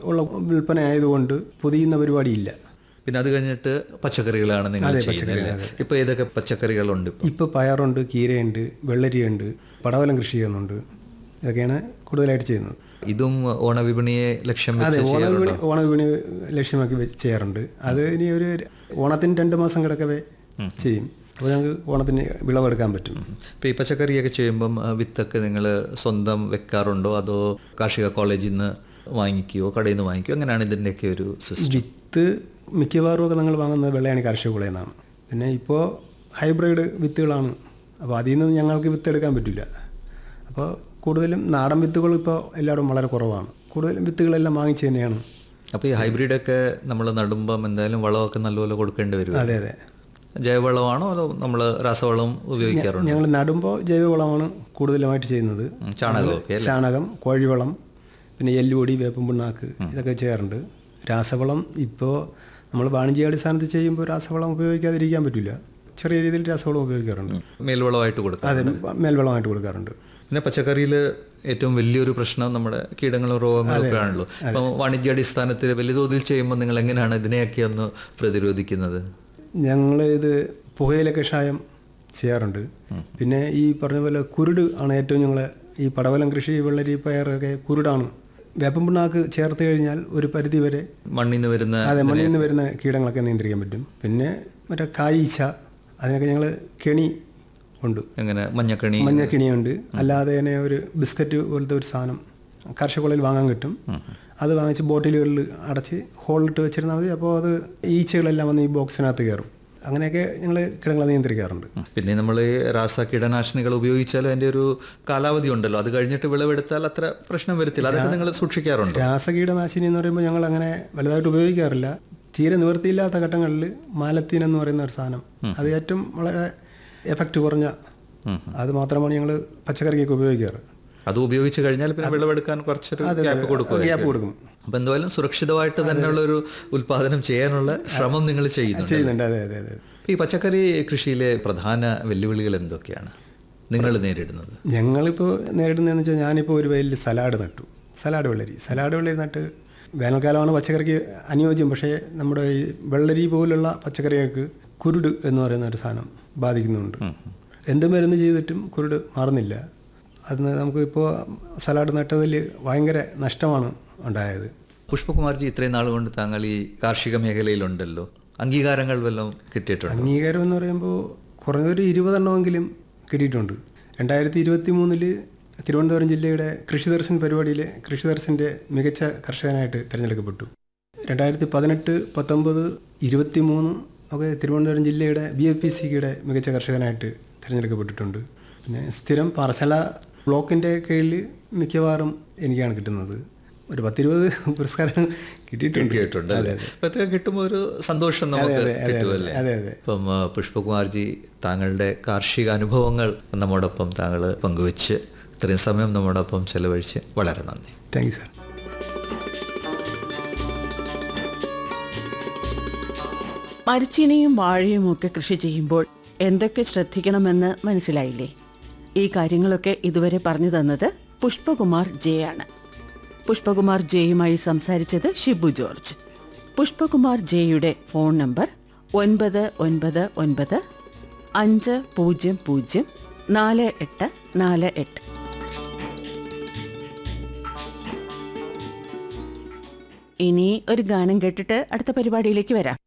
ഉള്ള വിൽപ്പന ആയതുകൊണ്ട് പൊതിയുന്ന പരിപാടിയില്ല പിന്നെ അത് കഴിഞ്ഞിട്ട് പച്ചക്കറികളാണ് നിങ്ങൾ ചെയ്യുന്നത് അല്ലേ? ഇപ്പൊ ഏതൊക്കെ പച്ചക്കറികളുണ്ട് ഇപ്പൊ? ഇപ്പോൾ പയറുണ്ട് കീരയുണ്ട് വെള്ളരിയുണ്ട് പടവലം കൃഷി ചെയ്യുന്നുണ്ട് ഇതൊക്കെയാണ് കൂടുതലായിട്ട് ചെയ്യുന്നത് ഇതും ഓണവിപണിയെ ലക്ഷ്യം അതെ വെച്ച് ഓണവിപണി ഓണവിപണി ലക്ഷ്യമാക്കി വെ- ചെയ്യാറുണ്ട് അത് ഇനി ഒരു ഓണത്തിന് രണ്ട് മാസം കിടക്കവേ ചെയ്യും അപ്പോൾ ഞങ്ങൾക്ക് ഓണത്തിന് വിളവെടുക്കാൻ പറ്റും ഇപ്പൊ ഈ പച്ചക്കറിയൊക്കെ ചെയ്യുമ്പം ആ, വിത്തൊക്കെ നിങ്ങൾ സ്വന്തം വെക്കാറുണ്ടോ അതോ കാർഷിക കോളേജിൽ നിന്ന് വാങ്ങിക്കുകയോ കടയിൽ നിന്ന് വാങ്ങിക്കുകയോ അങ്ങനെയാണ് ഇതിൻ്റെയൊക്കെ ഒരു സിസ്റ്റം വിത്ത് മിക്കവാറും ഒക്കെ ഞങ്ങൾ വാങ്ങുന്നത് വെള്ളയാണി കാർഷിക വിളയിൽ നിന്നാണ് പിന്നെ ഇപ്പോൾ ഹൈബ്രിഡ് വിത്തുകളാണ് അപ്പോൾ അതിൽ നിന്ന് ഞങ്ങൾക്ക് വിത്ത് എടുക്കാൻ പറ്റില്ല അപ്പോൾ കൂടുതലും നാടൻ വിത്തുകൾ ഇപ്പോൾ എല്ലായിടും വളരെ കുറവാണ് കൂടുതലും വിത്തുകളെല്ലാം വാങ്ങിച്ച് തന്നെയാണ് അപ്പോൾ ഈ ഹൈബ്രിഡൊക്കെ നമ്മൾ നടുമ്പം എന്തായാലും വളമൊക്കെ നല്ലപോലെ കൊടുക്കേണ്ടി വരും അതെ അതെ ജൈവവളമാണോ അതോ നമ്മൾ രാസവളം ഉപയോഗിക്കാറുണ്ടോ ഞങ്ങൾ നടുമ്പോൾ ജൈവവളമാണ് കൂടുതലുമായിട്ട് ചെയ്യുന്നത് ഉം, ചാണകമൊക്കെ അല്ലേ? ചാണകം കോഴിവളം പിന്നെ എല്ലുപൊടി വേപ്പും പിണ്ണാക്ക് ഇതൊക്കെ ചെയ്യാറുണ്ട് രാസവളം ഇപ്പോൾ നമ്മൾ വാണിജ്യാടിസ്ഥാനത്ത് ചെയ്യുമ്പോൾ രാസവളം ഉപയോഗിക്കാതിരിക്കാൻ പറ്റില്ല ചെറിയ രീതിയിൽ രാസവളം ഉപയോഗിക്കാറുണ്ട് മേൽവളമായിട്ട് കൊടുക്കാം അതിന് മേൽവളമായിട്ട് കൊടുക്കാറുണ്ട് പിന്നെ പച്ചക്കറിയിൽ ഏറ്റവും വലിയൊരു പ്രശ്നം നമ്മുടെ കീടങ്ങളും രോഗങ്ങളും ഒക്കെ ആണല്ലോ അപ്പം വാണിജ്യാടിസ്ഥാനത്തിൽ വലിയ തോതിൽ ചെയ്യുമ്പോൾ നിങ്ങൾ എങ്ങനെയാണ് ഇതിനെയൊക്കെ ഒന്ന് പ്രതിരോധിക്കുന്നത് ഞങ്ങൾ ഇത് പുകയില കഷായം ചെയ്യാറുണ്ട് പിന്നെ ഈ പറഞ്ഞ പോലെ കുരുട് ആണ് ഏറ്റവും ഞങ്ങൾ ഈ പടവലം കൃഷി വെള്ളരി പയറൊക്കെ കുരുടാണ് വേപ്പൻ പിണ്ണാക്ക് ചേർത്ത് കഴിഞ്ഞാൽ ഒരു പരിധി വരെ മണ്ണിൽ നിന്ന് വരുന്ന അതെ മണ്ണിൽ നിന്ന് വരുന്ന കീടങ്ങളൊക്കെ നിയന്ത്രിക്കാൻ പറ്റും പിന്നെ മറ്റേ കായീച്ച അതിനൊക്കെ ഞങ്ങൾ കെണി ഉണ്ട് എങ്ങനെ മഞ്ഞക്കണി മഞ്ഞ കിണിയുണ്ട് അല്ലാതെ തന്നെ ഒരു ബിസ്ക്കറ്റ് പോലത്തെ ഒരു സാധനം കർഷകകളിൽ വാങ്ങാൻ കിട്ടും അത് വാങ്ങിച്ച് ബോട്ടിലുകളിൽ അടച്ച് ഹോളിലിട്ട് വെച്ചിരുന്നാൽ മതി അപ്പോൾ അത് ഈച്ചകളെല്ലാം വന്ന് ഈ ബോക്സിനകത്ത് കയറും അങ്ങനെയൊക്കെ ഞങ്ങൾ കിടങ്ങളെ നിയന്ത്രിക്കാറുണ്ട് പിന്നെ നമ്മൾ ഈ രാസ കീടനാശിനികൾ ഉപയോഗിച്ചാൽ അതിന്റെ ഒരു കാലാവധി ഉണ്ടല്ലോ അത് കഴിഞ്ഞിട്ട് വിളവെടുത്താൽ അത്ര പ്രശ്നം വരത്തില്ല അതൊക്കെ നിങ്ങൾ സൂക്ഷിക്കാറുണ്ട് രാസകീടനാശിനി എന്ന് പറയുമ്പോൾ ഞങ്ങൾ അങ്ങനെ വലുതായിട്ട് ഉപയോഗിക്കാറില്ല തീരെ നിവൃത്തിയില്ലാത്ത ഘട്ടങ്ങളിൽ മാലത്തീൻ എന്ന് പറയുന്ന ഒരു സാധനം അത് ഏറ്റവും വളരെ എഫക്റ്റ് കുറഞ്ഞ അത് മാത്രമാണ് ഞങ്ങൾ പച്ചക്കറിക്കൊക്കെ ഉപയോഗിക്കാറ് അത് ഉപയോഗിച്ച് കഴിഞ്ഞാൽ പിന്നെ വിളവെടുക്കാൻ കുറച്ചൊരു ഗ്യാപ്പ് കൊടുക്കുക ഗ്യാപ്പ് കൊടുക്കും അപ്പൊ എന്തായാലും സുരക്ഷിതമായിട്ട് തന്നെയുള്ള ഒരു ഉൽപാദനം ചെയ്യാനുള്ള ശ്രമം നിങ്ങൾ ചെയ്യുന്നുണ്ട് ചെയ്യുന്നുണ്ട് അതെ അതെ അതെ ഈ പച്ചക്കറി കൃഷിയിലെ പ്രധാന വെല്ലുവിളികൾ എന്തൊക്കെയാണ് നിങ്ങൾ നേരിടുന്നത് ഞങ്ങളിപ്പോൾ നേരിടുന്നതെന്ന് വെച്ചാൽ ഞാനിപ്പോൾ ഒരു വയലിൽ സലാഡ് നട്ടു സലാഡ് വെള്ളരി സലാഡ് വെള്ളരി നട്ട് വേനൽക്കാലമാണ് പച്ചക്കറിക്ക് അനുയോജ്യം പക്ഷേ നമ്മുടെ ഈ വെള്ളരി പോലുള്ള പച്ചക്കറികൾക്ക് കുരുട് എന്ന് പറയുന്ന ഒരു സാധനം ബാധിക്കുന്നുണ്ട് എന്ത് മരുന്ന് ചെയ്തിട്ടും കുരുട് മാറുന്നില്ല അതിന് നമുക്ക് ഇപ്പോൾ സലാഡ് നട്ടതിൽ ഭയങ്കര നഷ്ടമാണ് ഉണ്ടായത് പുഷ്പകുമാർജി ഇത്രയും നാൾ കൊണ്ട് താങ്കൾ ഈ കാർഷിക മേഖലയിലുണ്ടല്ലോ അംഗീകാരങ്ങൾ വല്ലതും കിട്ടിയിട്ടുണ്ട് അംഗീകാരം എന്ന് പറയുമ്പോൾ കുറഞ്ഞതൊരു ഇരുപതെണ്ണമെങ്കിലും കിട്ടിയിട്ടുണ്ട് രണ്ടായിരത്തി ഇരുപത്തി മൂന്നില് തിരുവനന്തപുരം ജില്ലയുടെ കൃഷി ദർശൻ പരിപാടിയിൽ കൃഷി ദർശൻ്റെ മികച്ച കർഷകനായിട്ട് തിരഞ്ഞെടുക്കപ്പെട്ടു രണ്ടായിരത്തി പതിനെട്ട് പത്തൊമ്പത് ഇരുപത്തി മൂന്ന് ഒക്കെ തിരുവനന്തപുരം ജില്ലയുടെ ബി എഫ് പി സിയുടെ മികച്ച കർഷകനായിട്ട് തിരഞ്ഞെടുക്കപ്പെട്ടിട്ടുണ്ട് പിന്നെ സ്ഥിരം പാറശാല ബ്ലോക്കിൻ്റെ കീഴിൽ മിക്കവാറും എനിക്കാണ് കിട്ടുന്നത് ഒരു പത്തിരുപത് പുരസ്കാരം കിട്ടിയിട്ടുണ്ട് കിട്ടിയിട്ടുണ്ട് അല്ലേ അപ്പൊ ഇതൊക്കെ കിട്ടുമ്പോൾ ഒരു സന്തോഷം നമുക്ക് കിട്ടുമല്ലേ അതെ അതെ ഇപ്പം ആ, പുഷ്പകുമാർജി താങ്കളുടെ കാർഷിക അനുഭവങ്ങൾ നമ്മോടൊപ്പം താങ്കൾ പങ്കുവെച്ച് ഇത്രയും സമയം നമ്മോടൊപ്പം ചെലവഴിച്ച് വളരെ നന്ദി താങ്ക് യു സാർ മരച്ചീനിയും വാഴയും ഒക്കെ കൃഷി ചെയ്യുമ്പോൾ എന്തൊക്കെ ശ്രദ്ധിക്കണമെന്ന് മനസ്സിലായില്ലേ ഈ കാര്യങ്ങളൊക്കെ ഇതുവരെ പറഞ്ഞു തന്നത് പുഷ്പകുമാർ ജെ ആണ് പുഷ്പകുമാർ ജെയുമായി സംസാരിച്ചത് ഷിബു ജോർജ് പുഷ്പകുമാർ ജെയുടെ ഫോൺ നമ്പർ ഒൻപത് ഒൻപത് ഒൻപത് അഞ്ച് പൂജ്യം പൂജ്യം നാല് എട്ട് നാല് എട്ട് ഇനി ഒരു ഗാനം കേട്ടിട്ട് അടുത്ത പരിപാടിയിലേക്ക് വരാം